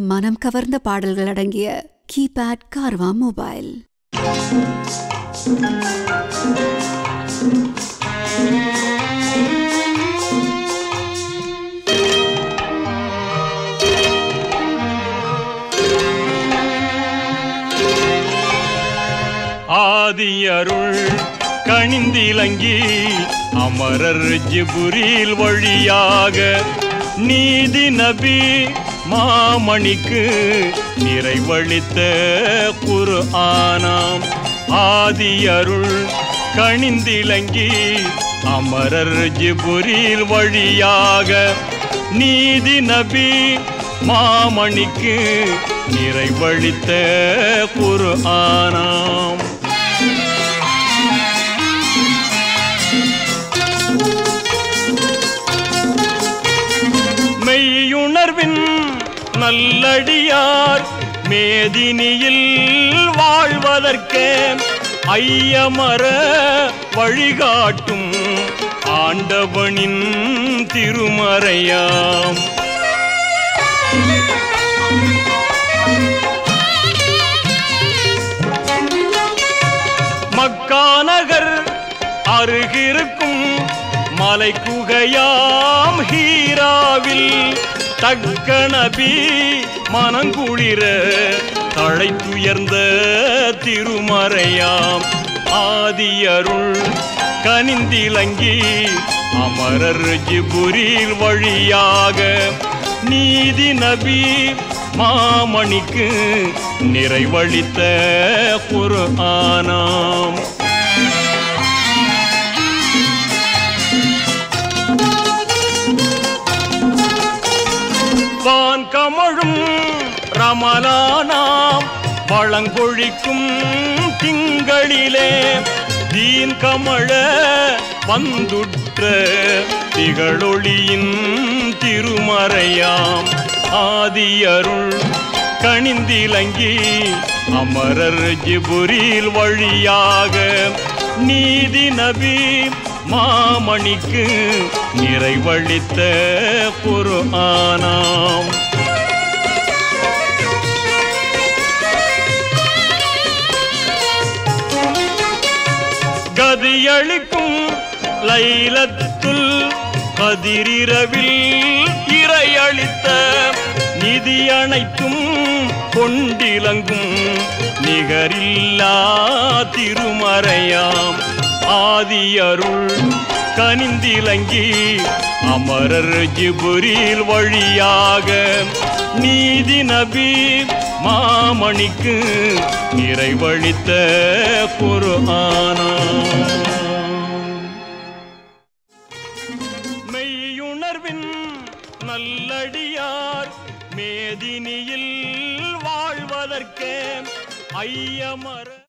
மனம் கவர்ந்த பாடல்கள் அடங்கிய கீபேட் கார்வா மொபைல் ஆதியருள் கணிந்திலங்கி அமரர் ஜிபுரில் வழியாக நீதி நபி மாமணிக்கு நிறைவழித்த குரு ஆனாம் ஆதியருள் கணிந்திலங்கி அமரர் ஜிபுரில் வழியாக நீதி நபி மாமணிக்கு நிறைவழித்த குரு ஆனாம் மெய்யுணர்வின் நல்லடியார் மேதினியில் வாழ்வதற்கே ஐயமர வழிகாட்டும் ஆண்டவனின் திருமறையாம் மக்காநகர் அருகிருக்கும் மலை குகையாம் ஹீராவில் தக்க நபி மனங்குளிர தழைத்துயர்ந்த திருமறையாம் ஆதியருள் கனிந்திலங்கி அமரர் ஜிபுரில் வழியாக நீதி நபி மாமணிக்கு நிறைவழித்த குரு ஆனாம் வான் கமழும் ரமலானாம் வளங்கொழிக்கும் திங்களிலே தீன் கமழ வந்துற்ற திகழொளியின் திருமறையாம் ஆதியருள் கணிந்திலங்கி அமரர் ஜிபுரில் வழியாக நீதி நபி மாமணிக்கு நிறைவழித்த குரு ஆனாம் கதியளிக்கும் லைலத்துல் கதிரிரவில் இறையளித்த நிதி அனைத்தும் கொண்டிலங்கும் நிகரில்லா திருமறையாம் ஆதியருள் கனிந்திலங்கி அமரர் ஜிபுரில் வழியாக நீதி நபி மாமணிக்கு நிறைவழித்த குரு மெய்யுணர்வின் நல்லடியார் மேதினியில் வாழ்வதற்கே ஐயமர